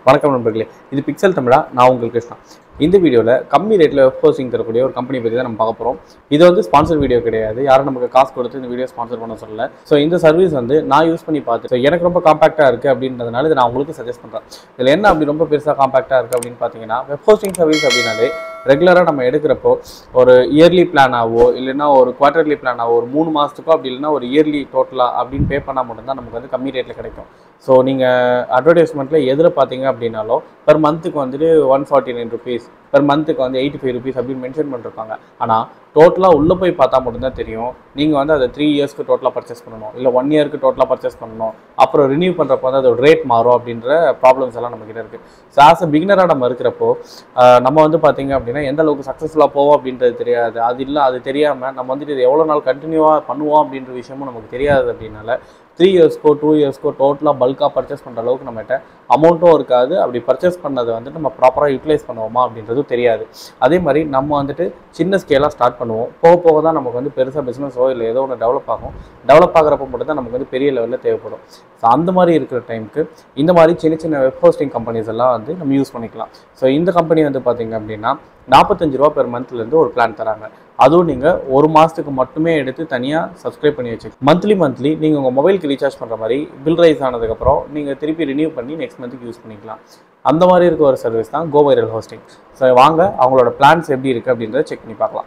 வணக்கம் நண்பர்களே இது பிக்சல் தமிழா நான் உங்கள் கிருஷ்ணா இந்த வீடியோவில் கம்மி ரேட்டில் வெப் ஹோஸ்டிங் தரக்கூடிய ஒரு கம்பெனி பற்றி தான் நம்ம பார்க்க போகிறோம் இது வந்து ஸ்பான்சர் வீடியோ கிடையாது யாரும் நமக்கு காசு கொடுத்து இந்த வீடியோ ஸ்பான்சர் பண்ண சொல்லல ஸோ இந்த சர்வீஸ் வந்து நான் யூஸ் பண்ணி பார்த்து so எனக்கு ரொம்ப காம்பாக்டாக இருக்குது அப்படின்றதுனால இதை நான் உங்களுக்கு சஜஸ்ட் பண்ணுறேன் இதில் என்ன அப்படி ரொம்ப பெருசாக காம்பாக்டாக இருக்குது அப்படின்னு பார்த்தீங்கன்னா வெப் ஹோஸ்டிங் சர்வீஸ் அப்படின்னாலே ரெகுலராக நம்ம எடுக்கிறப்போ ஒரு இயர்லி பிளானாவோ இல்லைன்னா ஒரு குவார்டர்லி பிளானாவோ ஒரு மூணு மாதத்துக்கோ அப்படி இல்லைன்னா ஒரு இயர்லி டோட்டலாக அப்படின்னு பே பண்ணால் மட்டும்தான் நமக்கு வந்து கம்மி ரேட்டில் கிடைக்கும் ஸோ நீங்கள் அட்வர்டைஸ்மெண்ட்டில் எதில் பார்த்தீங்க அப்படின்னாலும் பெர் மந்த்துக்கு வந்துட்டு one forty nine rupees per மந்த்துக்கு வந்து எயிட்டி ஃபைவ் ருபீஸ் அப்படின்னு மென்ஷன் பண்ணிருப்பாங்க ஆனால் டோட்டலாக உள்ளே போய் பார்த்தா மட்டும்தான் தெரியும் நீங்கள் வந்து அதை த்ரீ இயர்ஸ்க்கு டோட்டலாக பர்ச்சேஸ் பண்ணணும் இல்லை ஒன் இயருக்கு டோட்டலாக பர்ச்சேஸ் பண்ணணும் அப்புறம் ரினியூ பண்ணுறப்போ வந்து அதோட ரேட் மாறும் அப்படின்ற ப்ராப்ளம்ஸ் எல்லாம் நம்மக்கிட்ட இருக்குது ஸோ ஆஸ் அ பிகினராக நம்ம இருக்கிறப்போ ஆஹ் நம்ம வந்து பார்த்தீங்க அப்படின்னா எந்த அளவுக்கு சக்ஸஸ்ஃபுல்லாக போவோம் அப்படின்றது தெரியாது அது இல்லை அது தெரியாமல் நம்ம வந்துட்டு இது எவ்வளோ நாள் கண்டினியூவாக பண்ணுவோம் அப்படின்ற விஷயமும் நமக்கு தெரியாது அப்படின்னால த்ரீ இயர்ஸ்க்கோ டூ இயர்ஸ்க்கோ டோட்டலாக பல்காக பர்ச்சேஸ் பண்ணுற அளவுக்கு நம்மகிட்ட அமௌண்ட்டும் இருக்காது அப்படி பர்ச்சேஸ் பண்ணதை வந்துட்டு நம்ம ப்ராப்பராக யூட்டிலைஸ் பண்ணுவோமா அப்படின்றதும் தெரியாது அதே மாதிரி நம்ம வந்துட்டு சின்ன ஸ்கேலாக ஸ்டார்ட் பண்ணுவோம் போக போக தான் நமக்கு வந்து பெருசாக பிஸ்னஸோ இல்லை ஏதோ ஒன்று டெவலப் ஆகும் டெவலப் ஆகிறப்ப மட்டும் தான் நமக்கு வந்து பெரிய லெவலில் தேவைப்படும் ஸோ அந்த மாதிரி இருக்கிற டைமுக்கு இந்த மாதிரி சின்ன சின்ன வெப் ஹோஸ்டிங் கம்பெனிஸ் எல்லாம் வந்து நம்ம யூஸ் பண்ணிக்கலாம் ஸோ இந்த கம்பெனி வந்து பார்த்தீங்க அப்படின்னா நாற்பத்தஞ்சு ரூபா பெர் மந்த்லேருந்து ஒரு பிளான் தராங்க அதுவும் நீங்கள் ஒரு மாதத்துக்கு மட்டுமே எடுத்து தனியாக சப்ஸ்கிரைப் பண்ணி வச்சு மந்த்லி மந்த்லி நீங்கள் உங்கள் மொபைலுக்கு ரீசார்ஜ் பண்ணுற மாதிரி பில் ரைஸ் ஆனதுக்கப்புறம் நீங்கள் திருப்பி ரினியூ பண்ணி நெக்ஸ்ட் மந்த்துக்கு யூஸ் பண்ணிக்கலாம் அந்த மாதிரி இருக்க ஒரு சர்வீஸ் தான் கோ வைரல் ஹோஸ்டிங் ஸோ வாங்க அவங்களோட பிளான்ஸ் எப்படி இருக்குது அப்படின்றத செக் பண்ணி பார்க்கலாம்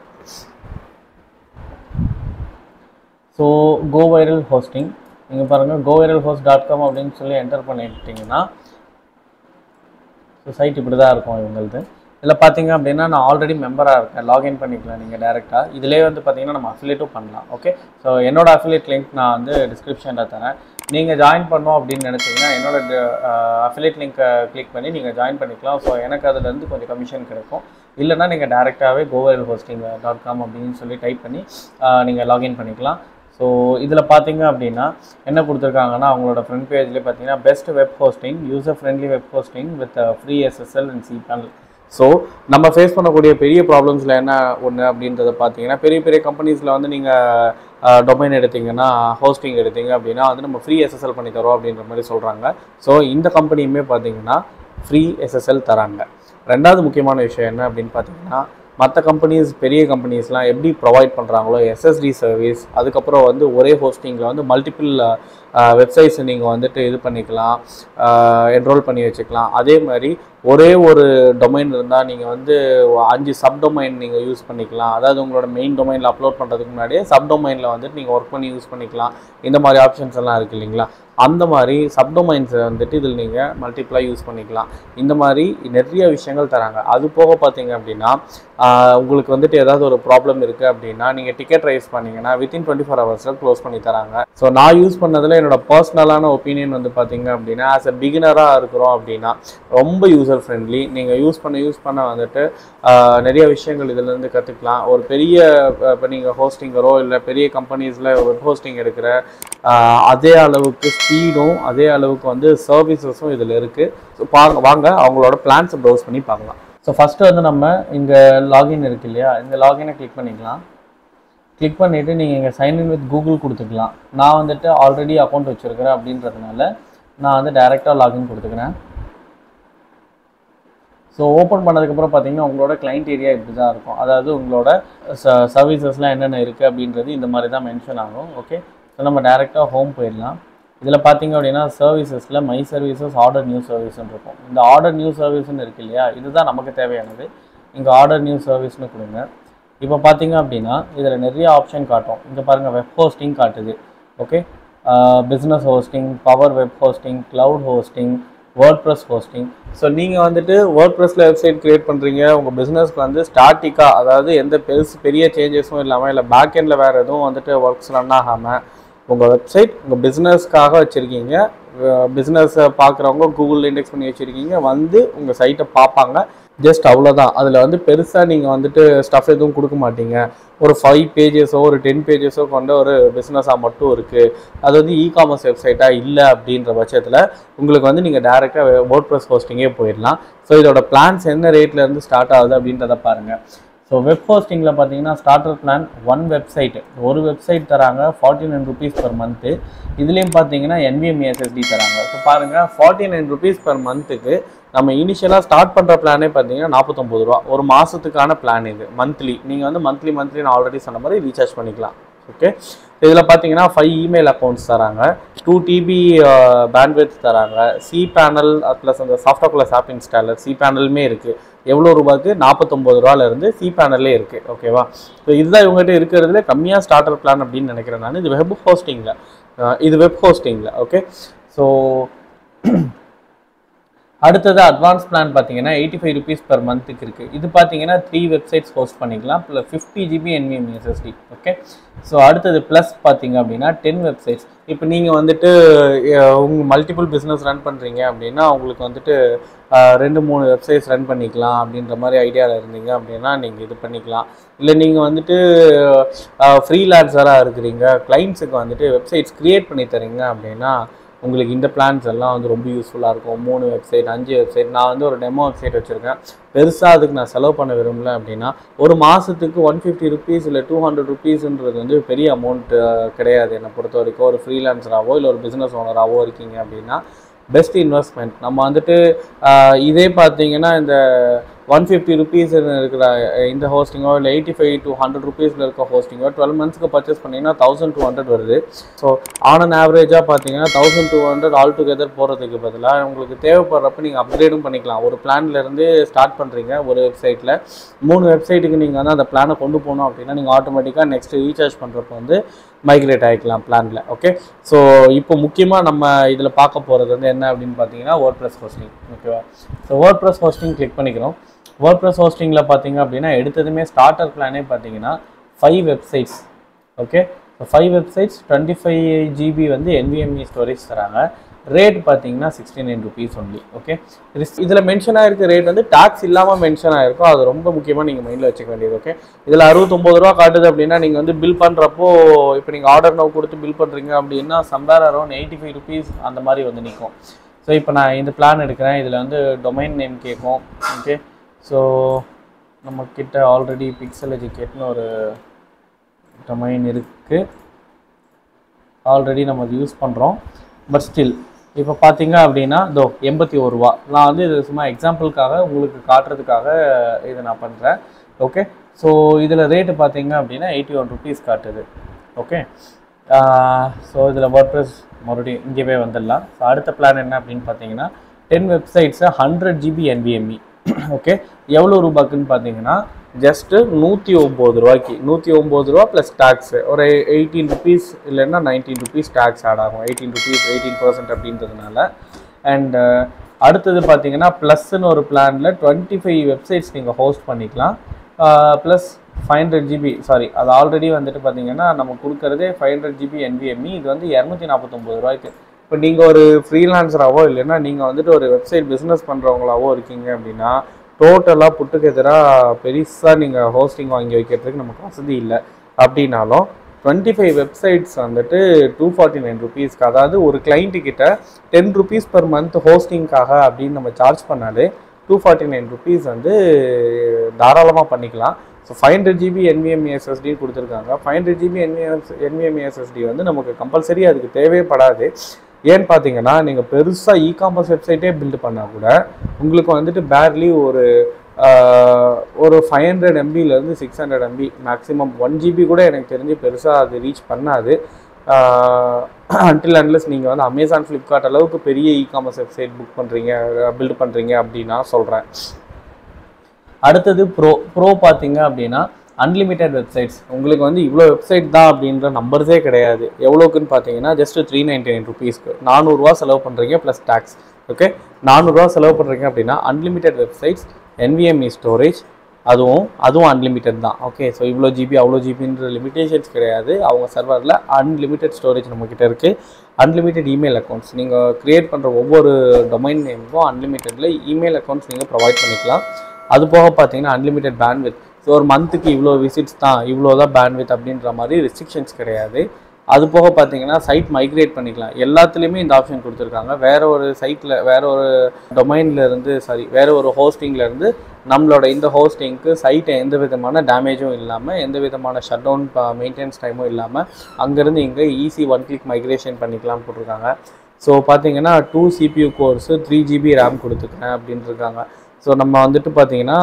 ஸோ கோ வைரல் ஹோஸ்டிங் நீங்கள் பாருங்கள் go viral host dot com அப்படின்னு சொல்லி என்டர் பண்ணிட்டீங்கன்னா ஸோ சைட் இப்படி தான் இருக்கும் இவங்களது இதில் பார்த்தீங்க அப்படின்னா நான் ஆல்ரெடி மெம்பராக இருக்கேன் லாகின் பண்ணிக்கலாம் நீங்கள் டேரெக்டாக இதிலே வந்து பார்த்தீங்கன்னா நம்ம அஃபிலேட்டும் பண்ணலாம் ஓகே ஸோ என்னோட அஃபிலேட் லிங்க் நான் வந்து டிஸ்கிரிப்ஷனில் தரேன் நீங்கள் ஜாயின் பண்ணோம் அப்படின்னு நினச்சிங்கன்னா என்னோட அஃபிலேட் லிங்க்கை கிளிக் பண்ணி நீங்கள் ஜாயின் பண்ணிக்கலாம் ஸோ எனக்கு அதுலேருந்து கொஞ்சம் கமிஷன் கிடைக்கும் இல்லைன்னா நீங்கள் டேரெக்டாகவே கோவைல் ஹோஸ்டிங் டாட் காம் அப்படின்னு சொல்லி டைப் பண்ணி நீங்கள் லாகின் பண்ணிக்கலாம் ஸோ இதில் பார்த்தீங்க அப்படின்னா என்ன கொடுத்துருக்காங்கன்னா அவங்களோட ஃப்ரண்ட் பேஜ்லேயே பார்த்தீங்கன்னா best web hosting user friendly web hosting with free SSL and C panel so நம்ம ஃபேஸ் பண்ணக்கூடிய பெரிய ப்ராப்ளம்ஸில் என்ன ஒன்று அப்படின்றத பார்த்தீங்கன்னா பெரிய பெரிய கம்பெனிஸில் வந்து நீங்கள் டொமைன் எடுத்தீங்கன்னா ஹோஸ்டிங் எடுத்தீங்க அப்படின்னா வந்து நம்ம ஃப்ரீ எஸ்எஸ்எல் பண்ணி தரோம் அப்படின்ற மாதிரி சொல்கிறாங்க ஸோ இந்த கம்பெனியுமே பார்த்தீங்கன்னா ஃப்ரீ எஸ்எஸ்எல் தராங்க ரெண்டாவது முக்கியமான விஷயம் என்ன அப்படின்னு பார்த்தீங்கன்னா மற்ற கம்பெனிஸ் பெரிய கம்பெனிஸ்லாம் எப்படி ப்ரொவைட் பண்ணுறாங்களோ எஸ்எஸ்டி சர்வீஸ் அதுக்கப்புறம் வந்து ஒரே ஹோஸ்டிங்கில் வந்து மல்டிபிள் வெப்சைட்ஸ் நீங்கள் வந்துட்டு இது பண்ணிக்கலாம் என்ரோல் பண்ணி வச்சுக்கலாம் அதே மாதிரி ஒரே ஒரு டொமைன் இருந்தால் நீங்கள் வந்து அஞ்சு சப் டொமைன் நீங்கள் யூஸ் பண்ணிக்கலாம் அதாவது உங்களோட மெயின் டொமைனில் அப்லோட் பண்ணுறதுக்கு முன்னாடியே சப் டொமைனில் வந்துட்டு நீங்கள் ஒர்க் பண்ணி யூஸ் பண்ணிக்கலாம் இந்த மாதிரி ஆப்ஷன்ஸ் எல்லாம் இருக்குது இல்லைங்களா அந்த மாதிரி சப்டொமைன்ஸை வந்துட்டு இதில் நீங்கள் மல்டிப்ளை யூஸ் பண்ணிக்கலாம் இந்த மாதிரி நிறைய விஷயங்கள் தராங்க அது போக பார்த்தீங்க அப்படின்னா ஆஹ் உங்களுக்கு வந்துட்டு ஏதாவது ஒரு ப்ராப்ளம் இருக்குது அப்படின்னா நீங்கள் டிக்கெட் ரைஸ் பண்ணீங்கன்னா வித்தின் டுவெண்ட்டி ஃபோர் ஹவர்ஸில் க்ளோஸ் பண்ணி தராங்க ஸோ நான் யூஸ் பண்ணதில் என்னோட பர்சனலான ஒப்பீனியன் வந்து பார்த்தீங்க அப்படின்னா ஆஸ் அ பிகினராக இருக்கிறோம் அப்படின்னா ரொம்ப யூசர் ஃப்ரெண்ட்லி நீங்கள் யூஸ் பண்ண யூஸ் பண்ண வந்துட்டு ஆஹ் நிறைய விஷயங்கள் இதுலேருந்து கற்றுக்கலாம் ஒரு பெரிய இப்போ நீங்கள் ஹோஸ்டிங்கரோ இல்லை பெரிய கம்பெனிஸில் வெப் ஹோஸ்டிங் எடுக்கிற ஆஹ் அதே அளவுக்கு ஸ்பீடும் அதே அளவுக்கு வந்து சர்வீசஸும் இதில் இருக்குது ஸோ பாருங்க வாங்க அவங்களோட பிளான்ஸை ப்ரௌஸ் பண்ணி பார்க்கலாம் ஸோ ஃபஸ்ட்டு வந்து நம்ம இங்கே லாகின் இருக்கு இல்லையா இந்த லாகினை கிளிக் பண்ணிக்கலாம் கிளிக் பண்ணிவிட்டு நீங்கள் இங்கே சைன்இன் வித் கூகுள் கொடுத்துக்கலாம் நான் வந்துட்டு ஆல்ரெடி அக்கௌண்ட் வச்சுருக்கிறேன் அப்படின்றதுனால நான் வந்து டைரெக்டாக லாகின் கொடுத்துக்கிறேன் ஸோ ஓப்பன் பண்ணதுக்கப்புறம் பார்த்தீங்கன்னா உங்களோட கிளைண்ட் ஏரியா இப்படி தான் இருக்கும் அதாவது உங்களோட ச சர்வீசஸ்லாம் என்னென்ன இருக்குது அப்படின்றது இந்த மாதிரி தான் மென்ஷன் ஆகும் ஓகே ஸோ நம்ம டேரெக்டாக ஹோம் போயிடலாம் இதில் பார்த்தீங்க அப்படின்னா சர்வீசஸில் மை சர்வீசஸ் ஆர்டர் நியூ சர்வீஸ்னு இருக்கும் இந்த ஆர்டர் நியூ சர்வீஸ்னு இருக்கு இல்லையா இதுதான் நமக்கு தேவையானது இங்கே ஆர்டர் நியூ சர்வீஸ்னு கொடுங்க இப்போ பார்த்தீங்க அப்படின்னா இதில் நிறைய ஆப்ஷன் காட்டும் இங்கே பாருங்கள் வெப் ஹோஸ்டிங் காட்டுது okay business hosting power web hosting cloud hosting WordPress hosting so நீங்கள் வந்துட்டு வேர்ட் ப்ரெஸ்ஸில் வெப்சைட் க்ரியேட் பண்ணுறீங்க உங்கள் பிஸ்னஸ்க்கு வந்து ஸ்டாட்டிக்காக அதாவது எந்த பெருசு பெரிய சேஞ்சஸும் இல்லாமல் இல்லை பேக் எண்டில் வேறு எதுவும் வந்துட்டு ஒர்க்ஸ் ரன் ஆகாமல் உங்கள் வெப்சைட் உங்கள் பிஸ்னஸ்க்காக வச்சுருக்கீங்க பிஸ்னஸை பார்க்குறவங்க கூகுளில் இண்டெக்ஸ் பண்ணி வச்சுருக்கீங்க வந்து உங்கள் சைட்டை பார்ப்பாங்க ஜஸ்ட் அவ்வளோதான் அதில் வந்து பெருசாக நீங்கள் வந்துட்டு ஸ்டஃப் எதுவும் கொடுக்க மாட்டீங்க ஒரு ஃபைவ் பேஜஸோ ஒரு டென் பேஜஸோ கொண்ட ஒரு பிஸ்னஸாக மட்டும் இருக்குது அது வந்து இ காமர்ஸ் வெப்சைட்டாக இல்லை அப்படின்ற பட்சத்தில் உங்களுக்கு வந்து நீங்கள் டேரெக்டாக வேர்ட் ப்ரெஸ் ஹோஸ்டிங்கே போயிடலாம் ஸோ இதோட பிளான்ஸ் என்ன ரேட்லேருந்து ஸ்டார்ட் ஆகுது அப்படின்றத பாருங்கள் ஸோ வெப் ஹோஸ்டிங்கில் பார்த்தீங்கன்னா ஸ்டார்டர் பிளான் ஒன் வெப்சைட் ஒரு வெப்சைட் தராங்க forty nine rupees per month இதுலேயும் பார்த்தீங்கன்னா NVMe SSD தராங்க ஸோ பாருங்கள் ஃபார்ட்டி நைன் ருபீஸ் பர் மந்த்துக்கு நம்ம இனிஷியலாக ஸ்டார்ட் பண்ணுற பிளானே பார்த்தீங்கன்னா நாற்பத்தொம்பது ரூபா ஒரு மாதத்துக்கான பிளான் இது மந்த்லி நீங்கள் வந்து மந்த்லி மந்த்லி நான் ஆல்ரெடி சொன்ன மாதிரி ரீசார்ஜ் பண்ணிக்கலாம் ஓகே இதில் பார்த்தீங்கன்னா ஃபைவ் இமெயில் அக்கௌண்ட்ஸ் தராங்க டூ டிபி பேண்ட்வித் தராங்க சி பேனல் ப்ளஸ் அந்த software plus app installer C பேனலுமே இருக்குது எவ்வளோ ரூபாய்க்கு நாற்பத்தொம்பது ரூபாலேருந்து சி பேனல்லே இருக்குது ஓகேவா ஸோ இதுதான் இவங்ககிட்ட இருக்கிறதுல கம்மியாக ஸ்டார்டர் பிளான் அப்படின்னு நினைக்கிறேன் நான் இது வெப் ஹோஸ்டிங்கில் இது வெப் ஹோஸ்டிங்கில் ஓகே ஸோ அடுத்தது அட்வான்ஸ் பிளான் பார்த்தீங்கன்னா எயிட்டி ஃபைவ் ருபீஸ் பர் மந்த்துக்கு இருக்குது இது பார்த்தீங்கன்னா த்ரீ வெப்சைட்ஸ் ஹோஸ்ட் பண்ணிக்கலாம் plus fifty GB NVMe SSD okay so அடுத்தது ப்ளஸ் பார்த்தீங்க அப்படின்னா டென் வெப்சைட்ஸ் இப்போ நீங்கள் வந்துட்டு உங்கள் மல்டிபிள் பிஸ்னஸ் ரன் பண்ணுறீங்க அப்படின்னா உங்களுக்கு வந்துட்டு அஹ், ரெண்டு மூணு வெப்சைட்ஸ் ரன் பண்ணிக்கலாம் அப்படின்ற மாதிரி ஐடியாவில் இருந்தீங்க அப்படின்னா நீங்கள் இது பண்ணிக்கலாம் இல்லை நீங்கள் வந்துட்டு ஃப்ரீலான்சராக இருக்கிறீங்க கிளைண்ட்ஸுக்கு வந்துட்டு வெப்சைட்ஸ் க்ரியேட் பண்ணி தரீங்க அப்படின்னா உங்களுக்கு இந்த பிளான்ஸ் எல்லாம் வந்து ரொம்ப யூஸ்ஃபுல்லாக இருக்கும் மூணு வெப்சைட் அஞ்சு வெப்சைட் நான் வந்து ஒரு டெமோ வெப்சைட் வச்சுருக்கேன் பெருசாக அதுக்கு நான் செலவு பண்ண விரும்பல அப்படின்னா ஒரு மாதத்துக்கு ஒன் ஃபிஃப்டி ருபீஸ் இல்லை டூ ஹண்ட்ரட் ருபீஸ்ன்றது வந்து பெரிய அமௌண்ட் கிடையாது என்னை பொறுத்த வரைக்கும் ஒரு ஃப்ரீலான்சராகவோ இல்லை ஒரு பிஸ்னஸ் ஓனராகவோ இருக்கீங்க அப்படின்னா பெஸ்ட் இன்வெஸ்ட்மெண்ட் நம்ம வந்துட்டு ஆஹ், இதே பார்த்தீங்கன்னா இந்த ஒன் ஃபிஃப்டி ருபீஸ் இருக்கிற இந்த ஹோஸ்டிங்கோ இல்லை எயிட்டி ஃபைவ் டு ஹண்ட்ரட் ருபீஸில் இருக்க ஹோஸ்டிங்கோ டுவெல் மந்த்ஸ்க்கு பர்ச்சேஸ் பண்ணிங்கன்னா தௌசண்ட் டூ ஹண்ட்ரட் வருது ஸோ ஆன் அன் ஆவரேஜாக பார்த்தீங்கன்னா thousand two hundred altogether போகிறதுக்கு பதிலாக உங்களுக்கு தேவைப்படுறப்ப நீங்கள் அப்கிரேடும் பண்ணிக்கலாம் ஒரு பிளான்ல இருந்து ஸ்டார்ட் பண்ணுறீங்க ஒரு வெப்சைட்டில் மூணு வெப்சைட்டுக்கு நீங்கள் வந்து அந்த பிளானை கொண்டு போகணும் அப்படின்னா நீங்கள் ஆட்டோமேட்டிக்காக நெக்ஸ்ட் ரீசார்ஜ் பண்ணுறப்ப வந்து மைக்ரேட் ஆகிக்கலாம் பிளானில் ஓகே ஸோ இப்போ முக்கியமாக நம்ம இதில் பார்க்க போகிறது வந்து என்ன அப்படின்னு பார்த்தீங்கன்னா வேர்ட் ப்ளஸ் ஹோஸ்டிங் ஓகேவா so word plus hosting click பண்ணிக்கிறோம் வேர்ட் ப்ளஸ் ஹோஸ்டிங்கில் பார்த்தீங்க அப்படின்னா எடுத்ததுமே ஸ்டார்டர் பிளானே பார்த்தீங்கன்னா five websites okay so five websites twenty five GB வந்து NVMe ஸ்டோரேஜ் தராங்க ரேட் பார்த்தீங்கன்னா sixty nine rupees only okay இதில் மென்ஷன் ஆயிருக்க ரேட் வந்து டாக்ஸ் இல்லாமல் மென்ஷன் ஆயிருக்கும் அது ரொம்ப முக்கியமாக நீங்கள் மைண்டில் வச்சுக்க வேண்டியது ஓகே இதில் அறுபத்தொம்பது ரூபா காட்டுது அப்படின்னா நீங்கள் வந்து பில் பண்ணுறப்போ இப்போ நீங்கள் ஆர்டர் நோ கொடுத்து பில் பண்ணுறீங்க அப்படின்னா somewhere around eighty five rupees அந்த மாதிரி வந்து நிற்கும் ஸோ இப்போ நான் இந்த பிளான் எடுக்கிறேன் இதில் வந்து டொமைன் நேம் கேட்கும் ஓகே ஸோ நம்ம கிட்ட ஆல்ரெடி பிக்சல் எஜுகேட்னு ஒரு டொமைன் இருக்குது ஆல்ரெடி நம்ம அது யூஸ் பண்ணுறோம் பட் ஸ்டில் இப்போ பார்த்தீங்க அப்படின்னா இதோ எண்பத்தி ஒரு ரூபா நான் வந்து இது சும்மா எக்ஸாம்பிளுக்காக உங்களுக்கு காட்டுறதுக்காக இதை நான் பண்ணுறேன் ஓகே ஸோ இதில் ரேட்டு பார்த்தீங்க அப்படின்னா எயிட்டி ஒன் ருபீஸ் காட்டுது ஓகே ஸோ இதில் WordPress மறுபடியும் இங்கேயே வந்துடலாம் ஸோ அடுத்த பிளான் என்ன அப்படின்னு பார்த்தீங்கன்னா டென் வெப்சைட்ஸை ஹண்ட்ரட் ஜிபி NVMe ஓகே எவ்வளோ ரூபாய்க்குன்னு பார்த்தீங்கன்னா ஜஸ்ட்டு நூற்றி ஒம்பது ரூபாய்க்கு நூற்றி ஒம்பது ரூபா ப்ளஸ் டேக்ஸு ஒரு எயிட்டீன் ருபீஸ் இல்லைன்னா நைன்டீன் ருபீஸ் டேக்ஸ் ஆட் ஆகும் எயிட்டீன் ருபீஸ் எயிட்டீன் பர்சன்ட் அப்படின்றதுனால அண்ட் அடுத்தது பார்த்தீங்கன்னா ப்ளஸ்ன்னு ஒரு பிளானில் டுவெண்ட்டி ஃபைவ் வெப்சைட்ஸ் நீங்கள் ஹோஸ்ட் பண்ணிக்கலாம் plus five hundred GB sorry அது ஆல்ரெடி வந்துட்டு பார்த்தீங்கன்னா நம்ம கொடுக்கறதே ஃபைவ் ஹண்ட்ரட் ஜிபி NVMe இது வந்து இரநூத்தி நாற்பத்தொம்பது ரூபாய்க்கு இப்போ நீங்கள் ஒரு ஃப்ரீலான்சராகவோ இல்லைன்னா நீங்கள் வந்துட்டு ஒரு வெப்சைட் பிஸ்னஸ் பண்ணுறவங்களாவோ இருக்கீங்க அப்படின்னா டோட்டலாக புட்டுக்கு எதிராக பெருசாக நீங்கள் ஹோஸ்டிங் வாங்கி வைக்கிறதுக்கு நமக்கு வசதி இல்லை அப்படின்னாலும் டுவெண்ட்டி ஃபைவ் வெப்சைட்ஸ் வந்துட்டு டூ ஃபார்ட்டி நைன் ருபீஸ்க்கு அதாவது ஒரு client கிட்ட டென் ருபீஸ் per மந்த் ஹோஸ்டிங்காக அப்படின்னு நம்ம சார்ஜ் பண்ணாலே டூ ஃபார்ட்டி நைன் ருபீஸ் வந்து தாராளமாக பண்ணிக்கலாம் so five hundred GB NVMe SSD கொடுத்துருக்காங்க five hundred GB NVMe SSD வந்து நமக்கு கம்பல்சரி அதுக்கு தேவைப்படாது ஏன்னு பார்த்தீங்கன்னா நீங்கள் பெருசாக இ காமர்ஸ் வெப்சைட்டே பில்டு பண்ணால் கூட உங்களுக்கு வந்துட்டு பேர்லி ஒரு ஆஹ், ஒரு ஃபைவ் ஹண்ட்ரட் எம்பிலேருந்து six hundred MB maximum one GB கூட எனக்கு தெரிஞ்சு பெருசாக அது ரீச் பண்ணாது அன்டில் அன்லெஸ் நீங்கள் வந்து அமேசான் ஃப்ளிப்கார்ட் அளவுக்கு பெரிய இ காமர்ஸ் வெப்சைட் புக் பண்ணுறீங்க பில்டு பண்ணுறீங்க அப்படின்னா சொல்கிறேன் அடுத்தது ப்ரோ ப்ரோ பார்த்தீங்க அப்படின்னா அன்லிமிட்டெட் வெப்சைட்ஸ் உங்களுக்கு வந்து இவ்வளோ வெப்சைட் தான் அப்படின்ற நம்பர்ஸே கிடையாது எவ்வளோக்குன்னு பார்த்தீங்கன்னா ஜஸ்ட் த்ரீ நைன்டி நைன் ருபீஸ்க்கு நானூறுரூவா செலவு பண்ணுறீங்க ப்ளஸ் டேக்ஸ் ஓகே நானூறுரூவா செலவு பண்ணுறீங்க அப்படின்னா அன்லிமிட்டெட் வெப்சைட்ஸ் NVMe ஸ்டோரேஜ் அதுவும் அதுவும் அன்லிமிட்டெட் தான் ஓகே ஸோ இவ்வளோ ஜிபி அவ்வளோ ஜிபின்ற லிமிடேஷன்ஸ் கிடையாது அவங்க சர்வரில் அன்லிமிட்டெட் ஸ்டோரேஜ் நம்மக்கிட்ட இருக்குது அன்லிமிட்டெட் இமெயில் அக்கௌண்ட்ஸ் நீங்கள் க்ரியேட் பண்ணுற ஒவ்வொரு டொமைன் நேமுக்கும் அன்லிமிட்டெடில் இமெயில் அக்கௌண்ட்ஸ் நீங்கள் ப்ரொவைட் பண்ணிக்கலாம் அது போக பார்த்தீங்கன்னா அன்லிமிட்டெட் பேண்ட்வித் ஸோ ஒரு மந்த்துக்கு இவ்வளோ விசிட்ஸ் தான் இவ்வளோ தான் பேண்ட்வித் அப்படின்ற மாதிரி ரெஸ்ட்ரிக்ஷன்ஸ் கிடையாது அது போக பார்த்தீங்கன்னா சைட் மைக்ரேட் பண்ணிக்கலாம் எல்லாத்துலேயுமே இந்த ஆப்ஷன் கொடுத்துருக்காங்க வேற ஒரு சைட்டில் வேற ஒரு டொமைன்ல இருந்து சாரி வேற ஒரு ஹோஸ்டிங்ல இருந்து நம்மளோட இந்த ஹோஸ்டிங்க்கு சைட்டை எந்த விதமான டேமேஜும் இல்லாமல் எந்த விதமான ஷட் டவுன் மெயின்டெனன்ஸ் டைமும் இல்லாமல் அங்கேருந்து இங்கே ஈஸி ஒன் கிளிக் மைக்ரேஷன் பண்ணிக்கலாம்னு போட்டிருக்காங்க ஸோ பார்த்தீங்கன்னா two CPU cores three GB RAM கொடுத்துக்கிறேன் அப்படின்னு இருக்காங்க ஸோ நம்ம வந்துட்டு பார்த்தீங்கன்னா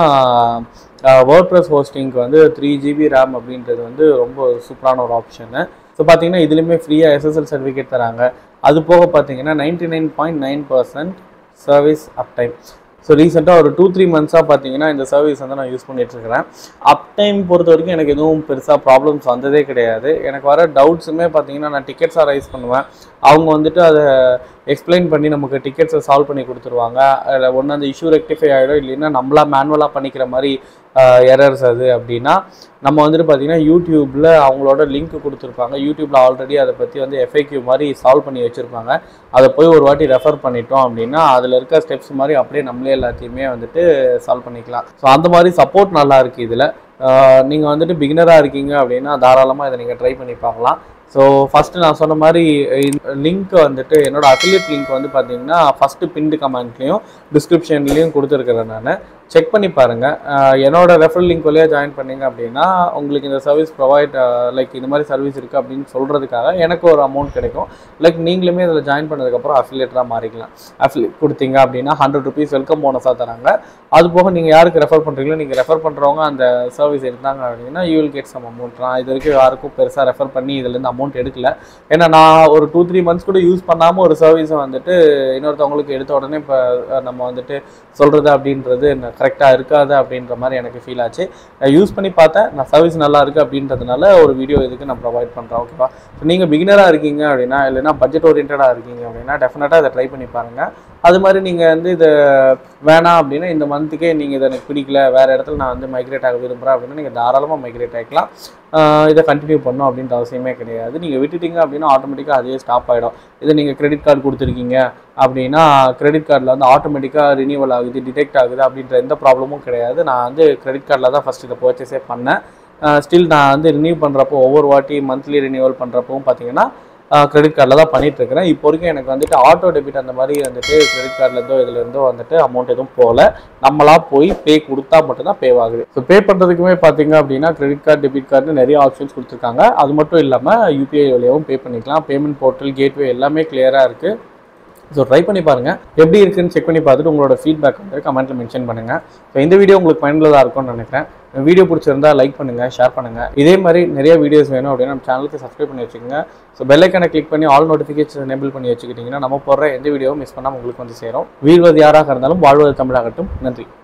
வேர்ட் ப்ரெஸ் ஹோஸ்டிங்க்கு வந்து த்ரீ ஜிபி ரேம் அப்படின்றது வந்து ரொம்ப சூப்பரான ஒரு ஆப்ஷனு ஸோ பார்த்தீங்கன்னா இதுலேயுமே ஃப்ரீயாக எஸ்எஸ்எல் சர்டிஃபிகேட் தராங்க அது போக பார்த்தீங்கன்னா ninety nine point nine percent service uptime so ரீசெண்டாக ஒரு டூ த்ரீ மந்த்ஸாக பார்த்தீங்கன்னா இந்த சர்வீஸ் வந்து நான் யூஸ் பண்ணிட்டு இருக்கிறேன் அப் டைம் பொறுத்த வரைக்கும் எனக்கு எதுவும் பெருசாக ப்ராப்ளம்ஸ் வந்ததே கிடையாது எனக்கு வர டவுட்ஸுமே பார்த்தீங்கன்னா நான் டிக்கெட்ஸாக ரைஸ் பண்ணுவேன் அவங்க வந்துட்டு அதை எக்ஸ்பிளைன் பண்ணி நமக்கு டிக்கெட்ஸை சால்வ் பண்ணி கொடுத்துருவாங்க அதில் ஒன்று அந்த இஷ்யூ ரெக்டிஃபை ஆகிடும் இல்லைன்னா நம்மளா மேனுவலாக பண்ணிக்கிற மாதிரி எரர்ஸ் அது அப்படின்னா நம்ம வந்துட்டு பார்த்தீங்கன்னா யூடியூப்பில் அவங்களோட லிங்க் கொடுத்துருப்பாங்க யூடியூப்பில் ஆல்ரெடி அதை பற்றி வந்து எஃப்ஐக்யூ மாதிரி சால்வ் பண்ணி வச்சுருப்பாங்க அதை போய் ஒரு வாட்டி ரெஃபர் பண்ணிட்டோம் அப்படின்னா அதில் இருக்க ஸ்டெப்ஸ் மாதிரி அப்படியே நம்மளே எல்லாத்தையுமே வந்துட்டு சால்வ் பண்ணிக்கலாம் ஸோ அந்த மாதிரி சப்போர்ட் நல்லா இருக்குது இதில் நீங்கள் வந்துட்டு பிகினராக இருக்கீங்க அப்படின்னா தாராளமாக இதை நீங்கள் ட்ரை பண்ணி பார்க்கலாம் ஸோ ஃபஸ்ட்டு நான் சொன்ன மாதிரி லிங்க் வந்துட்டு என்னோட அஃபிலியேட் லிங்க் வந்து பார்த்தீங்கன்னா ஃபஸ்ட்டு பின்டு கமெண்ட்லேயும் டிஸ்கிரிப்ஷன்லேயும் கொடுத்துருக்குறேன் நான் செக் பண்ணி பாருங்கள் என்னோட ரெஃபரல் லிங்க் வழியாக ஜாயின் பண்ணீங்க அப்படின்னா உங்களுக்கு இந்த சர்வீஸ் ப்ரொவைட் லைக் இந்த மாதிரி சர்வீஸ் இருக்குது அப்படின்னு சொல்கிறதுக்காக எனக்கு ஒரு அமௌண்ட் கிடைக்கும் லைக் நீங்களுமே இதில் ஜாயின் பண்ணதுக்கப்புறம் அஃபிலியேட்டராக மாறிக்கலாம் அஃபிலியேட் கொடுத்தீங்க அப்படின்னா ஹண்ட்ரட் ருபீஸ் வெல்கம் போனஸாக தராங்க அது போக நீங்கள் யாருக்கு ரெஃபர் பண்ணுறீங்களோ நீங்கள் ரெஃபர் பண்ணுறவங்க அந்த சர்வீஸ் இருந்தாங்க அப்படின்னா you will get some amount நான் இது வரைக்கும் யாருக்கும் பெருசாக ரெஃபர் பண்ணி இதுலேருந்து அமௌண்ட் எடுக்கல ஏன்னா நான் ஒரு டூ த்ரீ மந்த்ஸ் கூட யூஸ் பண்ணாமல் ஒரு சர்வீஸை வந்துட்டு இன்னொருத்தவங்களுக்கு எடுத்த உடனே இப்போ நம்ம வந்துட்டு சொல்கிறது அப்படின்றது கரெக்டாக இருக்காது அப்படின்ற மாதிரி எனக்கு ஃபீல் ஆச்சு யூஸ் பண்ணி பார்த்தேன் நான் சர்வீஸ் நல்லா இருக்குது அப்படின்றதுனால ஒரு வீடியோ இதுக்கு நான் ப்ரொவைட் பண்ணுறேன் ஓகேவா ஸோ நீங்கள் பிகினராக இருக்கீங்க அப்படின்னா இல்லைன்னா பட்ஜெட் ஓரியன்டாக இருக்கீங்க அப்படின்னா டெஃபினட்டாக இதை ட்ரை பண்ணி பாருங்கள் அது மாதிரி நீங்கள் வந்து இதை வேணாம் அப்படின்னா இந்த மந்த்துக்கே நீங்கள் இதை எனக்கு பிடிக்கல வேறு இடத்துல நான் வந்து மைக்ரேட் ஆக விரும்புகிறேன் அப்படின்னா நீங்கள் தாராளமாக மைக்ரேட் ஆகிக்கலாம் ஆஹ் இதை கண்டினியூ பண்ணணும் அப்படின்ற அவசியமே கிடையாது நீங்கள் விட்டுட்டீங்க அப்படின்னா ஆட்டோமேட்டிக்காக அதே ஸ்டாப் ஆகிடும் இதை நீங்கள் கிரெடிட் கார்டு கொடுத்துருக்கீங்க அப்படின்னா கிரெடிட் கார்டில் வந்து ஆட்டோமேட்டிக்காக ரினியூவல் ஆகுது டிடெக்ட் ஆகுது அப்படின்ற எந்த ப்ராப்ளமும் கிடையாது நான் வந்து கிரெடிட் கார்டில் தான் ஃபஸ்ட் இதை பர்ச்சேஸே பண்ணேன் ஸ்டில் நான் வந்து ரினியூ பண்ணுறப்போ ஒவ்வொரு வாட்டி மந்த்லி ரினியூவல் பண்ணுறப்பவும் பார்த்தீங்கன்னா கிரெடிட் கார்டில் தான் பண்ணிட்டு இருக்கிறேன் இப்போ வரைக்கும் எனக்கு வந்துட்டு ஆட்டோ டெபிட் அந்த மாதிரி வந்துட்டு கிரெடிட் கார்டுலேருந்தோ இதுலேருந்தோ வந்துட்டு அமௌண்ட் எதுவும் போகல நம்மளா போய் பே கொடுத்தா மட்டும்தான் பே ஆகுது ஸோ பே பண்ணுறதுக்குமே பார்த்தீங்க அப்படின்னா கிரெடிட் கார்டு டெபிட் கார்டு நிறைய ஆப்ஷன்ஸ் கொடுத்துருக்காங்க அது மட்டும் இல்லாமல் யூபிஐ வழியாகவும் பே பண்ணிக்கலாம் பேமெண்ட் போர்ட்டல் கேட்வே எல்லாமே கிளியராக இருக்குது ஸோ ட்ரை பண்ணி பாருங்கள் எப்படி இருக்குன்னு செக் பண்ணி பார்த்துட்டு உங்களோட ஃபீட்பேக் வந்து கமெண்ட்டில் மென்ஷன் பண்ணுங்கள் ஸோ இந்த வீடியோ உங்களுக்கு பயனுள்ளதாக இருக்கும்னு நினைக்கிறேன் வீடியோ பிடிச்சிருந்தா லைக் பண்ணுங்கள் ஷேர் பண்ணுங்கள் இதே மாதிரி நிறைய வீடியோஸ் வேணும் அப்படின்னா நம்ம சேனலுக்கு சப்ஸ்கிரைப் பண்ணி வச்சுக்கோங்க ஸோ பெல்லைக்கான கிளிக் பண்ணி ஆல் நோட்டிஃபிகேஷன் எனேபிள் பண்ணி வச்சுக்கிட்டிங்கன்னா நம்ம போடுற எந்த வீடியோவும் மிஸ் பண்ணாமல் உங்களுக்கு வந்து சேரும் வீழ்வது யாராக இருந்தாலும் வாழ்வது தமிழாகட்டும் நன்றி